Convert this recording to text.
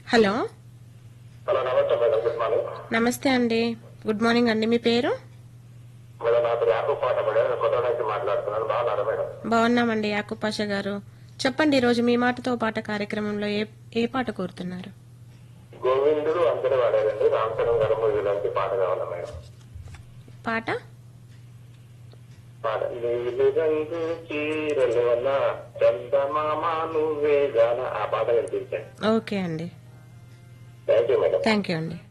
hello hello నమస్తే madam good morning నమస్తే అండి గుడ్ మార్నింగ్ అండి మీ పేరు మేడం నా పేరు యాకూబ్ పాట మేడం నేను కొత్త నుంచి మాట్లాడుతున్నాను బాగున్నారా మేడం బాగున్నామండి యాకూబ్ పాషా గారు చెప్పండి ఈరోజు మీ మాటతో పాట కార్యక్రమంలో ఏ ఏ పాట కోరుతున్నారు గోవిందుడు అందరూ వాడారండి రామచరణ్ గారు మూవీలోంచి పాట కావాలా మేడం పాట పాట నీలి రంగు చీరలు వల్ల చందమామ నువ్వే గాన ఆ పాట వినిపించండి ఓకే అండి thank you madam thank you అండి